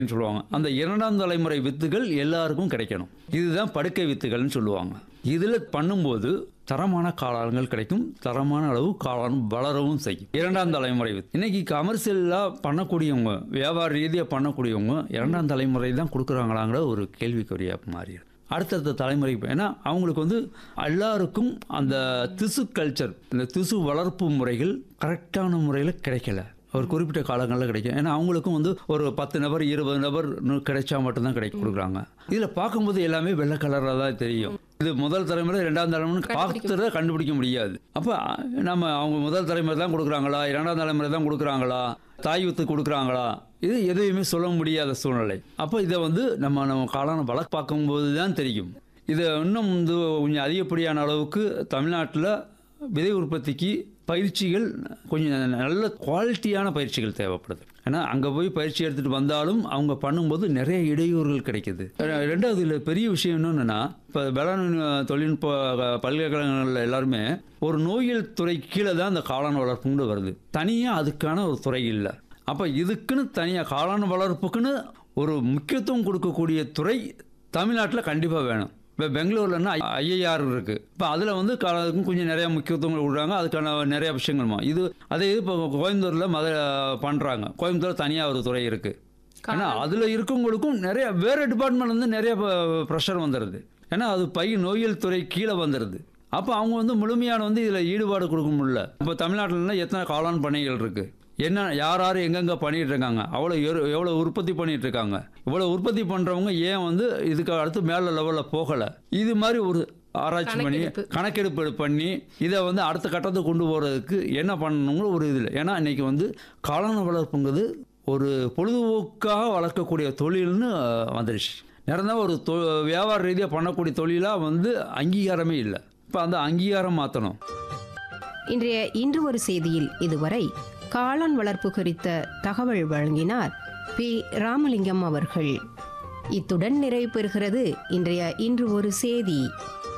சொல்லுவாங்க அந்த இரண்டாம் தலைமுறை வித்துகள் எல்லாருக்கும் கிடைக்கணும் இதுதான் படுக்கை வித்துகள்னு சொல்லுவாங்க இதில் பண்ணும்போது தரமான காளான்கள் கிடைக்கும் தரமான அளவு காளான் வளரவும் செய்யும் இரண்டாம் தலைமுறை வித்து இன்னைக்கு கமர்ஷியலாக பண்ணக்கூடியவங்க வியாபார ரீதியாக பண்ணக்கூடியவங்க இரண்டாம் தலைமுறை தான் கொடுக்குறாங்களாங்கிற ஒரு கேள்விக்குறியாக மாறிடும் அடுத்தடுத்த தலைமுறைக்கு ஏன்னா அவங்களுக்கு வந்து எல்லாருக்கும் அந்த திசு கல்ச்சர் இந்த திசு வளர்ப்பு முறைகள் கரெக்டான முறையில் கிடைக்கல ஒரு குறிப்பிட்ட காலங்களில் கிடைக்கும் ஏன்னா அவங்களுக்கும் வந்து ஒரு பத்து நபர் இருபது நபர் நு- கிடைச்சா மட்டும்தான் கிடைக்க கொடுக்குறாங்க இதில் பார்க்கும்போது எல்லாமே வெள்ளை கலராக தான் தெரியும் இது முதல் தலைமுறை ரெண்டாம் தலைமுறை பார்த்துறத கண்டுபிடிக்க முடியாது அப்போ நம்ம அவங்க முதல் தலைமுறை தான் கொடுக்குறாங்களா இரண்டாம் தலைமுறை தான் கொடுக்குறாங்களா தாய் வித்து கொடுக்குறாங்களா இது எதையுமே சொல்ல முடியாத சூழ்நிலை அப்போ இதை வந்து நம்ம நம்ம காளான வளர்க்க பார்க்கும்போது தான் தெரியும் இது இன்னும் வந்து கொஞ்சம் அதிகப்படியான அளவுக்கு தமிழ்நாட்டில் விதை உற்பத்திக்கு பயிற்சிகள் கொஞ்சம் நல்ல குவாலிட்டியான பயிற்சிகள் தேவைப்படுது ஏன்னா அங்கே போய் பயிற்சி எடுத்துகிட்டு வந்தாலும் அவங்க பண்ணும்போது நிறைய இடையூறுகள் கிடைக்குது ரெ- ரெண்டாவது இதில் பெரிய விஷயம் என்னன்னா இப்போ வேளாண் தொழில்நுட்ப பல்கலைக்கழகங்களில் எல்லாருமே ஒரு நோயியல் துறை கீழே தான் அந்த காளான் வளர்ப்புன்னு வருது தனியாக அதுக்கான ஒரு துறை இல்லை அப்போ இதுக்குன்னு தனியாக காளான் வளர்ப்புக்குன்னு ஒரு முக்கியத்துவம் கொடுக்கக்கூடிய துறை தமிழ்நாட்டில் கண்டிப்பாக வேணும் இப்போ பெங்களூர்லன்னா ஐஐஆர் இருக்குது இப்போ அதில் வந்து காலத்துக்கும் கொஞ்சம் நிறைய முக்கியத்துவம் கொடுக்குறாங்க அதுக்கான நிறைய விஷயங்கள்மா இது அதே இது இப்போ கோயம்புத்தூரில் மத பண்ணுறாங்க கோயம்புத்தூர் தனியாக ஒரு துறை இருக்குது ஏன்னா அதில் இருக்கவங்களுக்கும் நிறைய வேறு டிபார்ட்மெண்ட் வந்து நிறைய ப்ரெஷர் வந்துடுது ஏன்னா அது பை நோயியல் துறை கீழே வந்துடுது அப்போ அவங்க வந்து முழுமையான வந்து இதில் ஈடுபாடு கொடுக்க முடியல இப்போ தமிழ்நாட்டிலனா எத்தனை காளான் பண்ணைகள் இருக்குது என்ன யார் யார் எங்கெங்கே பண்ணிட்டு இருக்காங்க அவ்வளோ எரு- எவ்வளோ உற்பத்தி பண்ணிட்டு இருக்காங்க இவ்வளோ உற்பத்தி பண்ணுறவங்க ஏன் வந்து இதுக்கு அடுத்து மேலே லெவலில் போகலை இது மாதிரி ஒரு ஆராய்ச்சி பண்ணி கணக்கெடுப்பு. கணக்கெடுப்பு பண்ணி இதை வந்து அடுத்த கட்டத்துக்கு கொண்டு போகிறதுக்கு என்ன பண்ணணுங்கிற ஒரு இதில் ஏன்னா இன்னைக்கு வந்து காளான் வளர்ப்புங்கிறது ஒரு பொழுதுபோக்காக வளர்க்கக்கூடிய தொழில்னு அஹ், வந்துடுச்சு நிறந்த ஒரு தொ வியாபார ரீதியாக பண்ணக்கூடிய தொழிலாக வந்து அங்கீகாரமே இல்லை இப்போ அந்த அங்கீகாரம் மாற்றணும் இன்றைய இன்று ஒரு செய்தியில் இதுவரை காளான் வளர்ப்பு குறித்த தகவல் வழங்கினார் பி ராமலிங்கம் அவர்கள் இத்துடன் நிறைவு பெறுகிறது இன்றைய இன்று ஒரு செய்தி